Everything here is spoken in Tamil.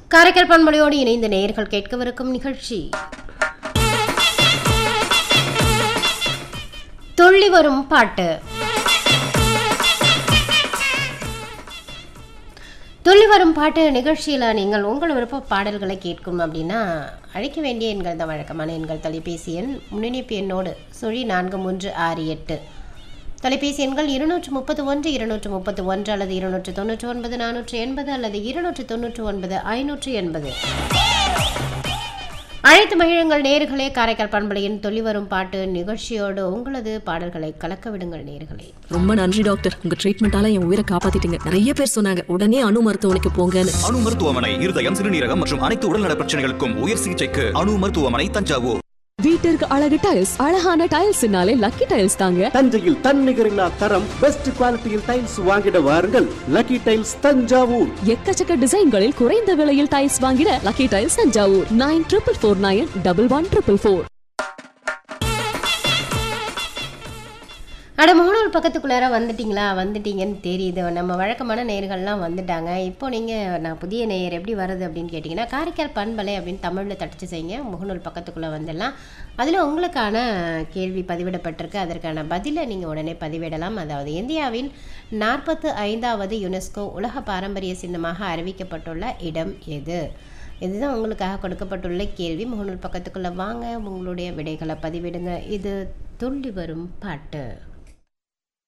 காரைக்கால் பண்பலையோடு இணைந்த நேயர்கள் கேட்கவிருக்கும் நிகழ்ச்சி துள்ளி வரும் பாட்டு துள்ளி வரும் பாட்டு நிகழ்ச்சியில் நீங்கள் உங்கள் விருப்ப பாடல்களை கேட்கும் அப்படின்னா அழைக்க வேண்டிய எண்கள் தான் வழக்கமான எண்கள் தொலைபேசி எண் முன்னிணைப்பு எண்ணோடு சுழி நான்கு மூன்று ஆறு எட்டு தொலைபேசி எண்கள் இருநூற்று முப்பத்து ஒன்று இருநூற்று முப்பத்து ஒன்று அல்லது இருநூற்று தொண்ணூற்று ஒன்பது நானூற்று எண்பது அல்லது இருநூற்று தொண்ணூற்று ஒன்பது ஐநூற்று எண்பது அழைத்து மகிழுங்கள் நேர்களே காரைக்கால் பண்பலையின் தொல்லி வரும் பாட்டு நிகழ்ச்சியோடு உங்களது பாடல்களை கலக்க விடுங்கள் நேர்களே ரொம்ப நன்றி டாக்டர் உங்க ட்ரீட்மெண்டால என் உயிரை காப்பாத்திட்டீங்க நிறைய பேர் சொன்னாங்க உடனே அணு மருத்துவமனைக்கு போங்கன்னு அணு மருத்துவமனை இருதயம் சிறுநீரகம் மற்றும் அனைத்து உடல்நல பிரச்சனைகளுக்கும் உயர் சிகிச்சைக்கு அணு மருத்துவமனை தஞ்சாவூர் வீட்டிற்கு அழகு டைல்ஸ் அழகான டைல்ஸ்னாலே லக்கி டைல்ஸ் தாங்க தஞ்சையில் தன்னிகரில்லா தரம் பெஸ்ட் குவாலிட்டியில் டைல்ஸ் வாங்கிட வாருங்கள் லக்கி டைல்ஸ் தஞ்சாவூர் எக்கச்சக்க டிசைன்களில் குறைந்த விலையில் டைல்ஸ் வாங்கிட lucky tiles Thanjavur nine triple four nine double one triple four அட முகநூல் பக்கத்துக்குள்ளார வந்துட்டீங்களா வந்துட்டீங்கன்னு தெரியுது நம்ம வழக்கமான நேயர்கள்லாம் வந்துட்டாங்க இப்போ நீங்கள் நான் புதிய நேயர் எப்படி வருது அப்படின்னு கேட்டிங்கன்னா காரைக்கால் பண்பலை அப்படின்னு தமிழில் தட்டிச்சு செய்யுங்க முகநூல் பக்கத்துக்குள்ளே வந்துடலாம் அதில் உங்களுக்கான கேள்வி பதிவிடப்பட்டிருக்கு அதற்கான பதிலை நீங்கள் உடனே பதிவிடலாம் அதாவது இந்தியாவின் நாற்பத்து ஐந்தாவது யுனெஸ்கோ உலக பாரம்பரிய சின்னமாக அறிவிக்கப்பட்டுள்ள இடம் எது இதுதான் உங்களுக்காக கொடுக்கப்பட்டுள்ள கேள்வி முகநூல் பக்கத்துக்குள்ளே வாங்க உங்களுடைய விடைகளை பதிவிடுங்க இது துள்ளி வரும் பாட்டு